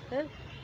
ഏ?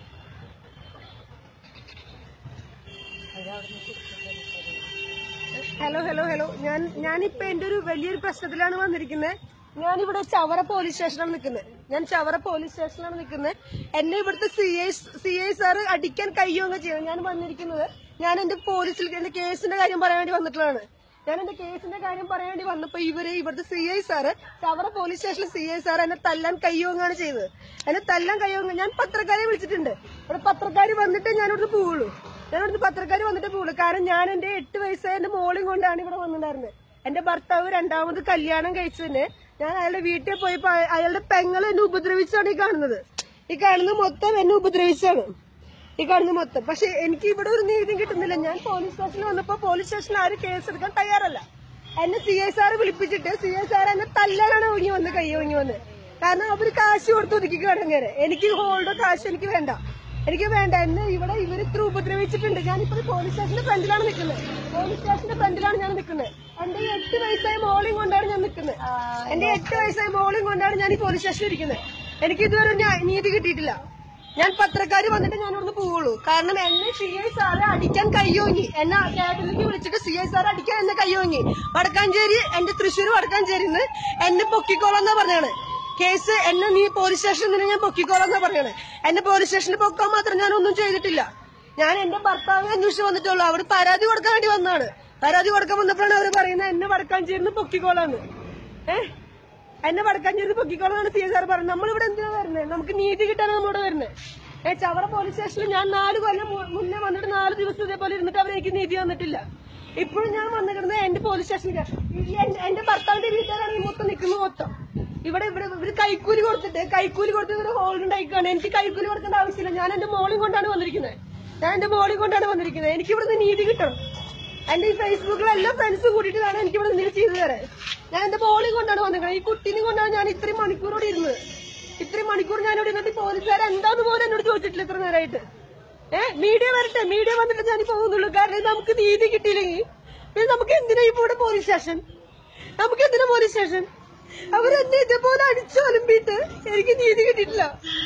Hello hello hello ഞാൻ ഞാനിപ്പോ എന്റെ ഒരു വലിയൊരു പ്രശ്നത്തിലാണ് വന്നിരിക്കുന്നത് ഞാനിവിടെ ചവറ പോലീസ് സ്റ്റേഷനാണ് നിൽക്കുന്നത് ഞാൻ ചവറ പോലീസ് സ്റ്റേഷനിലാണ് നിൽക്കുന്നത് എന്നെ ഇവിടുത്തെ സി ഐ സി ഐ സാറ് അടിക്കാൻ കയ്യോങ്ങ ചെയ്യണം ഞാൻ വന്നിരിക്കുന്നത് ഞാൻ എന്റെ പോലീസിൽ എന്റെ കേസിന്റെ കാര്യം പറയാൻ വേണ്ടി വന്നിട്ടുള്ളതാണ് ഞാൻ എന്റെ കേസിന്റെ കാര്യം പറയാൻ വേണ്ടി വന്നപ്പോ ഇവര് ഇവിടുത്തെ C I sir Chavara police സ്റ്റേഷനിലെ സി ഐ സാർ എന്നെ തല്ലാൻ കയ്യോങ്ങാണ് ചെയ്തത് എന്നെ തല്ലാൻ കയ്യോങ്ങ ഞാൻ പത്രക്കാരെ വിളിച്ചിട്ടുണ്ട് ഇവിടെ പത്രക്കാർ വന്നിട്ട് ഞാൻ ഇവിടുന്ന് പോവുള്ളൂ ഞാൻ ഇവിടുന്ന് പത്രക്കാർ വന്നിട്ട് പോവുള്ളൂ കാരണം ഞാൻ എന്റെ എട്ട് വയസ്സായ എന്റെ മോളും കൊണ്ടാണ് ഇവിടെ വന്നിട്ടുണ്ടായിരുന്നത് എന്റെ ഭർത്താവ് രണ്ടാമത് കല്യാണം കഴിച്ചതിന് ഞാൻ അയാളുടെ വീട്ടിൽ പോയപ്പോ അയ- അയാളുടെ പെങ്ങൾ എന്നെ ഉപദ്രവിച്ചാണ് ഈ കാണുന്നത് ഈ കാണുന്നത് മൊത്തം എന്നെ ഉപദ്രവിച്ചാണ് ഈ കാണുന്ന മൊത്തം പക്ഷെ എനിക്ക് ഇവിടെ ഒരു നീതി കിട്ടുന്നില്ല ഞാൻ പോലീസ് സ്റ്റേഷനിൽ വന്നപ്പോ പോലീസ് സ്റ്റേഷനിൽ ആരും കേസ് എടുക്കാൻ തയ്യാറല്ല എന്നെ സി ഐ സാറ് വിളിപ്പിച്ചിട്ട് സി ഐ സാർ എന്നെ തല്ലാനാണ് ഒങ്ങി വന്ന് കൈ ഒങ്ങി വന്ന് കാരണം അവര് കാശ് കൊടുത്ത് ഒതുക്കിക്കാണ് അങ്ങനെ എനിക്ക് ഹോൾഡോ കാശ് എനിക്ക് വേണ്ട എനിക്ക് വേണ്ട എന്നെ ഇവിടെ ഇവർ ഇത്ര ഉപദ്രവിച്ചിട്ടുണ്ട് ഞാനിപ്പോ പോലീസ് സ്റ്റേഷന്റെ ഫ്രണ്ടിലാണ് നിൽക്കുന്നത് പോലീസ് സ്റ്റേഷന്റെ ഫ്രണ്ടിലാണ് ഞാൻ നിൽക്കുന്നത് എന്റെ ഈ എട്ട് വയസ്സായ മോളെയും കൊണ്ടാണ് ഞാൻ നിൽക്കുന്നത് എന്റെ എട്ട് വയസ്സായ മോളെയും കൊണ്ടാണ് ഞാൻ ഈ പോലീസ് സ്റ്റേഷനിൽ ഇരിക്കുന്നത് എനിക്ക് ഇതുവരെ ഒരു ന്യായ- നീതി കിട്ടിയിട്ടില്ല ഞാൻ പത്രക്കാര് വന്നിട്ട് ഞാൻ ഇവിടുന്ന് പോവുള്ളൂ കാരണം എന്നെ സി ഐ സാറ് അടിക്കാൻ കയ്യോങ്ങി എന്നെ കേട്ടിലേക്ക് വിളിച്ചിട്ട് സി ഐ സാറ് അടിക്കാൻ എന്നെ കയ്യോങ്ങി വടക്കാഞ്ചേരി എന്റെ തൃശ്ശൂർ വടക്കാഞ്ചേരിന്ന് എന്നെ പൊക്കിക്കോളെന്നാ പറഞ്ഞാണ് കേസ് എന്നെ നീ പോലീസ് സ്റ്റേഷനിൽ നിന്ന് ഞാൻ പൊക്കിക്കോളെന്നാ പറഞ്ഞാണ് എന്നെ പോലീസ് സ്റ്റേഷനിൽ പൊക്കാൻ മാത്രം ഞാൻ ഒന്നും ചെയ്തിട്ടില്ല ഞാൻ എന്റെ ഭർത്താവിനെ അന്വേഷിച്ച് വന്നിട്ടുള്ളൂ അവർ പരാതി കൊടുക്കാൻ വേണ്ടി വന്നതാണ് പരാതി കൊടുക്കാൻ വന്നപ്പോഴാണ് അവർ പറയുന്നത് എന്നെ വടക്കാഞ്ചേരിന്ന് പൊക്കിക്കോളാന്ന് ഏഹ് എന്നെ വടക്കാഞ്ചേരി പൊക്കിക്കോളാണ് സി സാർ പറഞ്ഞത് നമ്മളിവിടെ എന്തിനാ വരുന്നത് നമുക്ക് നീതി കിട്ടാനാണ് നമ്മളിവിടെ വരുന്നത് ഏ ചവറ പോലീസ് സ്റ്റേഷനിൽ ഞാൻ നാല് കൊല്ലം മു- മുന്നേ വന്നിട്ട് നാല് ദിവസം ഇതേപോലെ ഇരുന്നിട്ട് അവർ എനിക്ക് നീതി തന്നിട്ടില്ല ഇപ്പോഴും ഞാൻ വന്നിരുന്നത് എന്റെ പോലീസ് സ്റ്റേഷനിൽ എന്റെ ഭർത്താവിന്റെ വീട്ടുകാരാണ് ഈ മൊത്തം നിൽക്കുന്നത് മൊത്തം ഇവിടെ ഇവിടെ ഇവര് കൈക്കൂലി കൊടുത്തിട്ട് കൈക്കൂലി കൊടുത്ത് ഇവര് ഹോൾഡ് ഉണ്ടായിക്കാണ് എനിക്ക് കൈക്കൂലി കൊടുക്കേണ്ട ആവശ്യമില്ല ഞാൻ എന്റെ മോളിൽ കൊണ്ടാണ് വന്നിരിക്കുന്നത് ഞാൻ എന്റെ മോളിൽ കൊണ്ടാണ് വന്നിരിക്കുന്നത് എനിക്ക് ഇവിടുന്ന് നീതി കിട്ടണം എന്റെ ഈ ഫേസ്ബുക്കിൽ എല്ലാ ഫ്രണ്ട്സും കൂട്ടിയിട്ടാണ് എനിക്ക് ഇവിടെ നിങ്ങൾ ചെയ്തു തരാൻ ഞാൻ എന്റെ മോളിൽ കൊണ്ടാണ് വന്നിരിക്കുന്നത് ഈ കുട്ടീനെ കൊണ്ടാണ് ഞാൻ ഇത്രയും മണിക്കൂറോടെ ഇരുന്നത് ഇത്രയും മണിക്കൂർ ഞാൻ ഇവിടെ ഇരുന്നിട്ട് പോലീസുകാർ എന്താന്ന് പോലും എന്നോട് ചോദിച്ചിട്ടില്ല ഇത്ര നേരമായിട്ട് ഏഹ് മീഡിയ വരട്ടെ മീഡിയ വന്നിട്ട് ഞാൻ പോകുന്നുള്ളൂ കാരണം ഇത് നമുക്ക് നീതി കിട്ടിയില്ലെങ്കിൽ പിന്നെ നമുക്ക് എന്തിനാ ഇപ്പൊ ഇവിടെ പോലീസ് സ്റ്റേഷൻ നമുക്ക് എന്തിനാ പോലീസ് സ്റ്റേഷൻ അവരെന്നെ ഇതേപോലെ അടിച്ചൊലമ്പിട്ട് എനിക്ക് നീതി കിട്ടിയിട്ടില്ല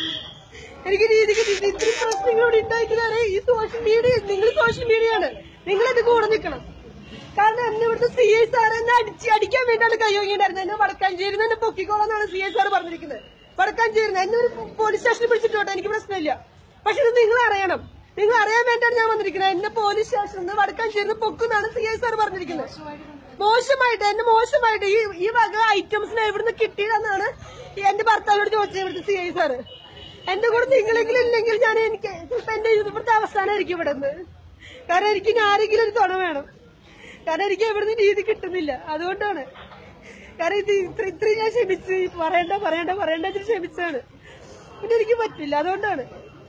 എനിക്ക് നീതി കിട്ടിയിട്ടില്ല ഇത്രയും പ്രശ്നങ്ങളോട് ഉണ്ടാക്കിയതാണ് ഈ സോഷ്യൽ മീഡിയ നിങ്ങൾ സോഷ്യൽ മീഡിയയാണ് നിങ്ങൾ എന്റെ കൂടെ നിൽക്കണം കാരണം എന്നെ ഇവിടുത്തെ സി ഐ സാർ എന്നെ അടിച്ച് അടിക്കാൻ വേണ്ടിയാണ് കയ്യോങ്ങിണ്ടായിരുന്നത് എന്നെ വടക്കാഞ്ചേരി എന്നെ പൊക്കിക്കോളാന്നാണ് സി ഐ സാർ പറഞ്ഞിരിക്കുന്നത് വടക്കാഞ്ചേരി എന്നെ ഒരു പോലീസ് സ്റ്റേഷനിൽ പിടിച്ചിട്ടോട്ടെ എനിക്ക് പ്രശ്നമില്ല പക്ഷെ ഇത് നിങ്ങൾ അറിയണം നിങ്ങൾ അറിയാൻ വേണ്ടിയാണ് ഞാൻ വന്നിരിക്കുന്നത് എന്നെ പോലീസ് സ്റ്റേഷനിൽ നിന്ന് വടക്കാഞ്ചേരി പൊക്കുന്നാണ് സി ഐ സാർ പറഞ്ഞിരിക്കുന്നത് മോശമായിട്ട് എന്നെ മോശമായിട്ട് ഈ ഈ വക ഐറ്റംസിനെ എവിടുന്ന് കിട്ടിയതെന്നാണ് ഈ എന്റെ ഭർത്താവിനോട് ചോദിച്ചത് ഇവിടുത്തെ സി ഐ സാറ് എന്റെ കൂടെ നിങ്ങളെങ്കിലും ഇല്ലെങ്കിൽ ഞാൻ എനിക്ക് ചിലപ്പോ എന്റെ ഇവിടുത്തെ അവസാനമായിരിക്കും ഇവിടെ നിന്ന് കാരണം എനിക്ക് ഇനി ആരെങ്കിലും ഒരു തുണ വേണം കാരണം എനിക്ക് എവിടുന്ന് നീതി കിട്ടുന്നില്ല അതുകൊണ്ടാണ് കാരണം ഇത് ഇത്ര ഇത്രയും ഞാൻ ക്ഷമിച്ച് ഈ പറയണ്ട പറയണ്ട പറയണ്ട എന്ന് ക്ഷമിച്ചാണ് പിന്നെ എനിക്ക് പറ്റില്ല അതുകൊണ്ടാണ്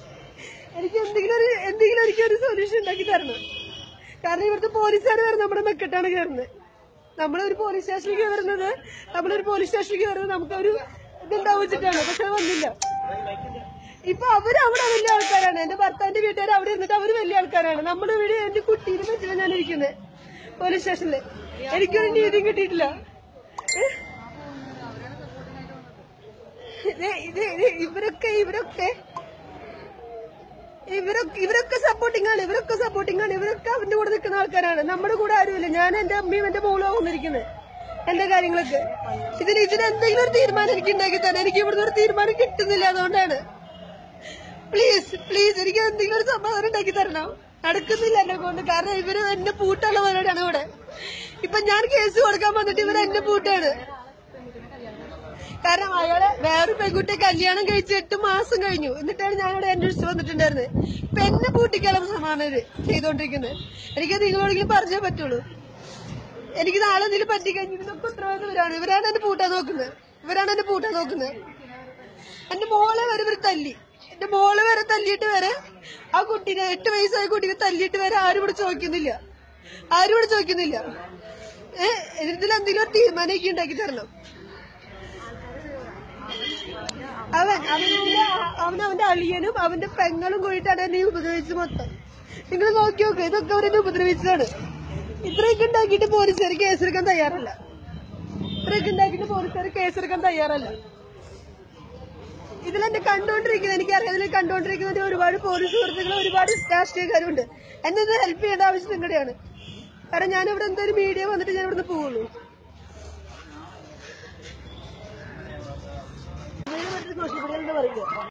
എനിക്ക് എന്തെങ്കിലും ഒരു എന്തെങ്കിലും എനിക്ക് ഒരു സൊല്യൂഷൻ ഉണ്ടാക്കി തരണം കാരണം ഇവിടുത്തെ പോലീസുകാർ വരെ നമ്മുടെ മെക്കെട്ടാണ് കയറുന്നത് നമ്മളൊരു പോലീസ് സ്റ്റേഷനിലേക്ക് വരുന്നത് നമ്മളൊരു പോലീസ് സ്റ്റേഷനിലേക്ക് വരുന്നത് നമുക്കൊരു ഇതുണ്ടാവും വെച്ചിട്ടാണ് പക്ഷെ അത് വന്നില്ല ഇപ്പൊ അവര് അവിടെ വലിയ ആൾക്കാരാണ് എന്റെ ഭർത്താവിന്റെ വീട്ടുകാർ അവിടെ ഇരുന്നിട്ട് അവര് വലിയ ആൾക്കാരാണ് നമ്മുടെ വീട് എന്റെ കുട്ടീനെ വെച്ചിട്ട് ഞാൻ ഇരിക്കുന്നത് പോലീസ് സ്റ്റേഷനില് എനിക്കൊരു നീതിയും കിട്ടിയിട്ടില്ല ഏ? ഇത് ഇത് ഇത് ഇവരൊക്കെ ഇവരൊക്കെ ഇവരൊക്കെ ഇവരൊക്കെ സപ്പോർട്ടിംഗ് ആണ് ഇവരൊക്കെ സപ്പോർട്ടിംഗ് ആണ് ഇവരൊക്കെ അവന്റെ കൂടെ നിൽക്കുന്ന ആൾക്കാരാണ് നമ്മുടെ കൂടെ ആരുമില്ല ഞാൻ എന്റെ അമ്മയും എന്റെ മോളും വന്നിരിക്കുന്നത് എന്റെ കാര്യങ്ങളൊക്കെ ഇതിന് ഇതിന് എന്തെങ്കിലും ഒരു തീരുമാനം എനിക്ക് ഉണ്ടാക്കി തരാം എനിക്ക് ഇവിടുന്ന് ഒരു തീരുമാനം കിട്ടുന്നില്ല അതുകൊണ്ടാണ് പ്ലീസ് പ്ലീസ് എനിക്ക് എന്തെങ്കിലും ഒരു സമാധാനം ഉണ്ടാക്കി തരണം നടക്കുന്നില്ല എന്നെ കൊണ്ട് കാരണം ഇവര് എന്നെ പൂട്ടുള്ള പരിപാടിയാണ് ഇവിടെ ഇപ്പൊ ഞാൻ കേസ് കൊടുക്കാൻ വന്നിട്ട് ഇവര് എന്നെ പൂട്ടാണ് കാരണം അയാളെ വേറൊരു പെൺകുട്ടിയെ കല്യാണം കഴിച്ച് എട്ട് മാസം കഴിഞ്ഞു എന്നിട്ടാണ് ഞാൻ ഇവിടെ അന്വേഷിച്ച് വന്നിട്ടുണ്ടായിരുന്നത് ഇപ്പൊ എന്നെ പൂട്ടിക്കാനുള്ള ശ്രമമാണ് ഇത് ചെയ്തോണ്ടിരിക്കുന്നത് എനിക്ക് നിങ്ങളോടെങ്കിലും പറഞ്ഞേ പറ്റുള്ളൂ എനിക്ക് നാളെ എന്തെങ്കിലും പറ്റിക്കഴിഞ്ഞു ഇതിനൊക്കെ ഉത്തരവാദിത്വം ഇവരാണ് ഇവരാണ് എന്നെ പൂട്ടാൻ നോക്കുന്നത് ഇവരാണ് എന്നെ പൂട്ടാൻ നോക്കുന്നത് എന്റെ മോളെ വരെ ഇവർ തല്ലി എന്റെ മോളെ വരെ തല്ലിയിട്ട് വരെ ആ കുട്ടീനെ എട്ട് വയസ്സായ കുട്ടീനെ തല്ലിയിട്ട് വരെ ആരും ഇവിടെ ചോദിക്കുന്നില്ല ആരും ഇവിടെ ചോദിക്കുന്നില്ല ഏഹ് ഇതിൽ എന്തെങ്കിലും ഒരു തീരുമാനം എനിക്ക് ഉണ്ടാക്കി തരണം അവൻ അവന്റെ അവൻ അവന്റെ അളിയനും അവന്റെ പെങ്ങളും കൂടിയിട്ടാണ് എന്നെ ഉപദ്രവിച്ചത് മൊത്തം നിങ്ങൾ നോക്കി നോക്ക് ഇതൊക്കെ അവരെന്നെ ഉപദ്രവിച്ചതാണ് ഇത്രയൊക്കെ ഉണ്ടാക്കിയിട്ട് പോലീസുകാർ കേസെടുക്കാൻ തയ്യാറല്ല ഇത്രയൊക്കെ ഉണ്ടാക്കിയിട്ട് പോലീസുകാർ കേസെടുക്കാൻ തയ്യാറല്ല ഇതിലെന്നെ കണ്ടുകൊണ്ടിരിക്കുന്നത് എനിക്കറിയാം ഇതിൽ കണ്ടുകൊണ്ടിരിക്കുന്നത് ഒരുപാട് പോലീസ് സുഹൃത്തുക്കളും ഒരുപാട് രാഷ്ട്രീയക്കാരുണ്ട് എന്നെ ഇത് ഹെൽപ്പ് ചെയ്യേണ്ട ആവശ്യം നിങ്ങളുടെയാണ് കാരണം ഞാൻ ഇവിടെ എന്തൊരു മീഡിയ വന്നിട്ട് ഞാൻ ഇവിടുന്ന് പോവുള്ളൂ